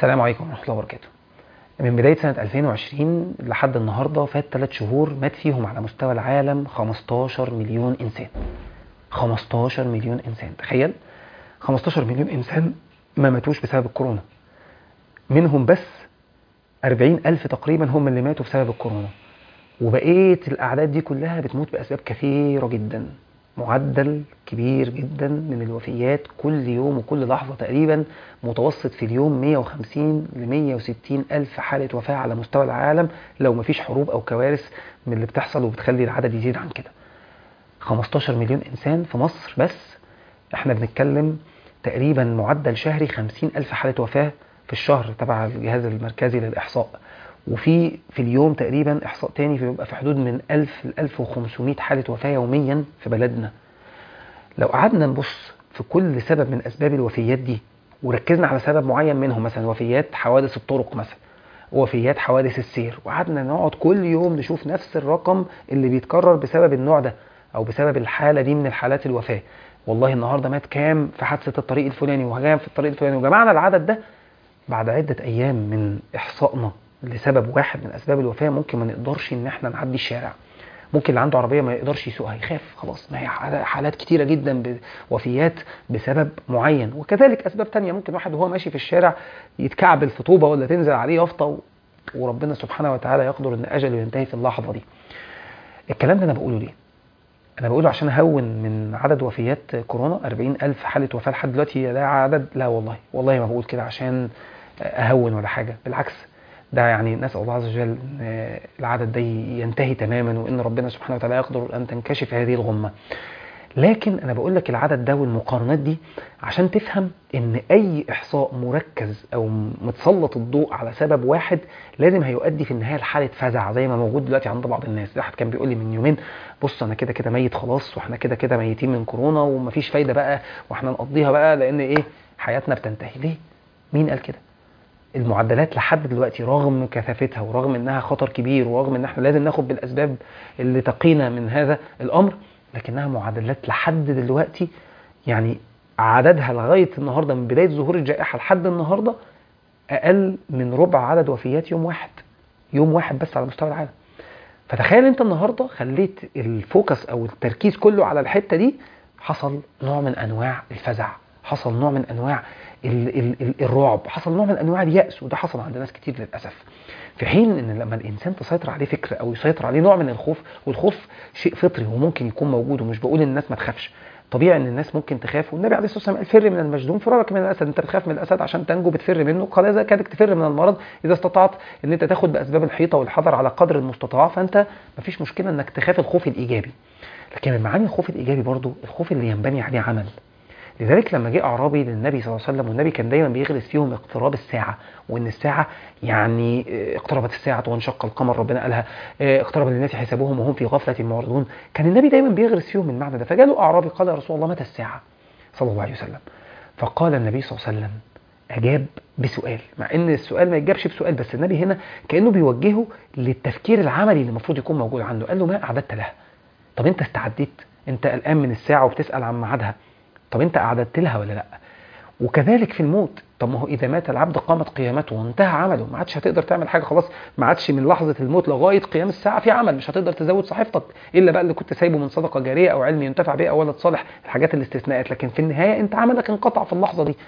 السلام عليكم ورحمة الله وبركاته. من بداية سنة 2020 لحد النهاردة فات ثلاث شهور مات فيهم على مستوى العالم 15 مليون إنسان. 15 مليون إنسان، تخيل 15 مليون إنسان ما ماتوش بسبب الكورونا. منهم بس 40 ألف تقريبا هم اللي ماتوا بسبب الكورونا. وبقية الأعداد دي كلها بتموت بأسباب كثيرة جدا. معدل كبير جدا من الوفيات كل يوم وكل لحظة تقريبا متوسط في اليوم 150 ل 160 ألف حالة وفاة على مستوى العالم لو مفيش حروب أو كوارث من اللي بتحصل وبتخلي العدد يزيد عن كده 15 مليون إنسان في مصر بس احنا بنتكلم تقريبا معدل شهري 50 ألف حالة وفاة في الشهر تبع الجهاز المركزي للإحصاء وفي في اليوم تقريبا احصاء تاني بيبقى في حدود من 1000 ل 1500 حاله وفاه يوميا في بلدنا. لو قعدنا نبص في كل سبب من اسباب الوفيات دي وركزنا على سبب معين منهم مثلا وفيات حوادث الطرق مثلا وفيات حوادث السير وقعدنا نقعد كل يوم نشوف نفس الرقم اللي بيتكرر بسبب النوع ده او بسبب الحاله دي من الحالات الوفاه. والله النهارده مات كام في حادثه الطريق الفلاني وكام في الطريق الفلاني وجمعنا العدد ده بعد عده ايام من احصائنا لسبب واحد من اسباب الوفاه ممكن ما نقدرش ان احنا نعدي الشارع ممكن اللي عنده عربيه ما يقدرش يسوقها يخاف خلاص ما هي حالات كتيره جدا وفيات بسبب معين وكذلك اسباب تانية ممكن واحد وهو ماشي في الشارع يتكعبل في طوبه ولا تنزل عليه يافطه وربنا سبحانه وتعالى يقدر ان اجله ينتهي في اللحظه دي الكلام ده انا بقوله ليه انا بقوله عشان اهون من عدد وفيات كورونا 40 الف حاله وفاه لحد دلوقتي ده عدد لا والله والله ما بقول كده عشان اهون ولا حاجه بالعكس ده يعني نسأل الله عز وجل ان العدد ده ينتهي تماما وان ربنا سبحانه وتعالى يقدر ان تنكشف هذه الغمه. لكن انا بقول لك العدد ده والمقارنات دي عشان تفهم ان اي احصاء مركز او متسلط الضوء على سبب واحد لازم هيؤدي في النهايه لحاله فزع زي ما موجود دلوقتي عند بعض الناس، واحد كان بيقول لي من يومين بص انا كده كده ميت خلاص واحنا كده كده ميتين من كورونا ومفيش فايده بقى واحنا نقضيها بقى لان ايه حياتنا بتنتهي، ليه؟ مين قال كده؟ المعدلات لحد دلوقتي رغم كثافتها ورغم انها خطر كبير ورغم ان احنا لازم ناخد بالاسباب اللي تقينا من هذا الامر لكنها معدلات لحد دلوقتي يعني عددها لغايه النهارده من بدايه ظهور الجائحه لحد النهارده اقل من ربع عدد وفيات يوم واحد يوم واحد بس على مستوى العالم فتخيل انت النهارده خليت الفوكس او التركيز كله على الحته دي حصل نوع من انواع الفزع حصل نوع من انواع ال ال ال الرعب حصل نوع من انواع الياس وده حصل عند ناس كتير للاسف في حين ان لما الانسان تسيطر عليه فكر او يسيطر عليه نوع من الخوف والخوف شيء فطري وممكن يكون موجود ومش بقول ان الناس ما تخافش طبيعي ان الناس ممكن تخاف والنبي عليه الصلاه والسلام فر من المجذوم فرارك من الاسد انت بتخاف من الاسد عشان تنجو بتفر منه قال اذا كادك تفر من المرض اذا استطعت ان انت تاخد باسباب الحيطه والحذر على قدر المستطاع فانت مفيش مشكله انك تخاف الخوف الايجابي لكن من معاني الخوف الايجابي برضو الخوف اللي ينبني عليه عمل لذلك لما جه اعرابي للنبي صلى الله عليه وسلم والنبي كان دايما بيغرس فيهم اقتراب الساعه وان الساعه يعني اقتربت الساعه وانشق القمر ربنا قالها اقترب للناس حسابهم وهم في غفله معرضون كان النبي دايما بيغرس فيهم المعنى ده فجاله اعرابي قال يا رسول الله متى الساعه صلى الله عليه وسلم فقال النبي صلى الله عليه وسلم اجاب بسؤال مع ان السؤال ما يجابش بسؤال بس النبي هنا كانه بيوجهه للتفكير العملي اللي المفروض يكون موجود عنده قال له ما اعددت لها طب انت استعديت انت قلقان من الساعه وبتسال عن ميعادها طب انت اعددت لها ولا لا وكذلك في الموت طب ما هو اذا مات العبد قامت قيامته وانتهى عمله ما عادش هتقدر تعمل حاجه خلاص ما عادش من لحظه الموت لغايه قيام الساعه في عمل مش هتقدر تزود صحيفتك الا بقى اللي كنت سايبه من صدقه جاريه او علم ينتفع به او ولد صالح الحاجات الاستثناءات لكن في النهايه انت عملك انقطع في اللحظه دي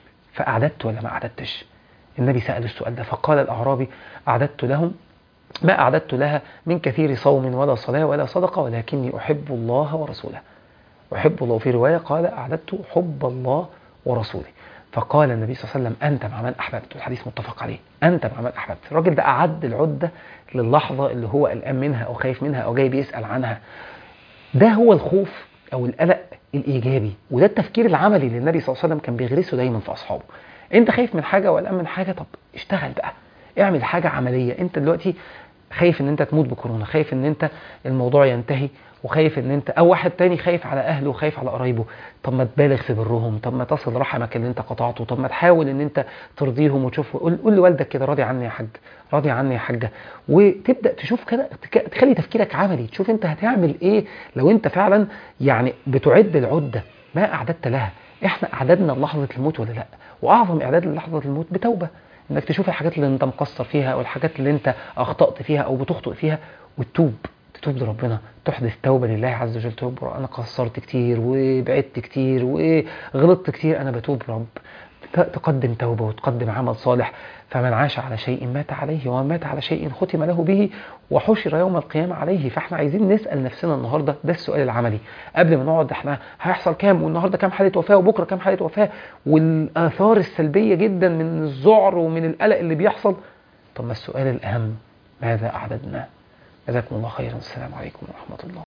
فاعددت ولا ما اعددتش النبي سال السؤال ده فقال الاعرابي اعددت لهم ما اعددت لها من كثير صوم ولا صلاه ولا صدقه ولكني احب الله ورسوله أحب الله في رواية قال أعددت حب الله ورسوله فقال النبي صلى الله عليه وسلم أنت مع من أحببت الحديث متفق عليه أنت مع من أحببت الراجل ده أعد العدة للحظة اللي هو قلقان منها أو خايف منها أو جاي بيسأل عنها ده هو الخوف أو القلق الإيجابي وده التفكير العملي اللي النبي صلى الله عليه وسلم كان بيغرسه دايما في أصحابه أنت خايف من حاجة وقلقان من حاجة طب اشتغل بقى اعمل حاجة عملية أنت دلوقتي خايف ان انت تموت بكورونا خايف ان انت الموضوع ينتهي وخايف ان انت او واحد تاني خايف على اهله وخايف على قرايبه طب ما تبالغ في برهم طب ما تصل رحمك اللي انت قطعته طب ما تحاول ان انت ترضيهم وتشوف قول, قول لوالدك كده راضي عني يا حاج راضي عني يا حاجه وتبدا تشوف كده تخلي تفكيرك عملي تشوف انت هتعمل ايه لو انت فعلا يعني بتعد العده ما اعددت لها احنا اعددنا لحظه الموت ولا لا واعظم اعداد للحظه الموت بتوبه انك تشوف الحاجات اللي انت مقصر فيها او الحاجات اللي انت اخطأت فيها او بتخطئ فيها وتتوب تتوب لربنا تحدث توبة لله عز وجل توب انا قصرت كتير وبعدت كتير وغلطت كتير انا بتوب رب تقدم توبة وتقدم عمل صالح فمن عاش على شيء مات عليه ومن مات على شيء ختم له به وحشر يوم القيامة عليه فاحنا عايزين نسأل نفسنا النهاردة ده السؤال العملي قبل ما نقعد احنا هيحصل كام والنهاردة كام حالة وفاة وبكرة كام حالة وفاة والآثار السلبية جدا من الذعر ومن القلق اللي بيحصل طب ما السؤال الأهم ماذا أعددنا جزاكم الله خيرا السلام عليكم ورحمة الله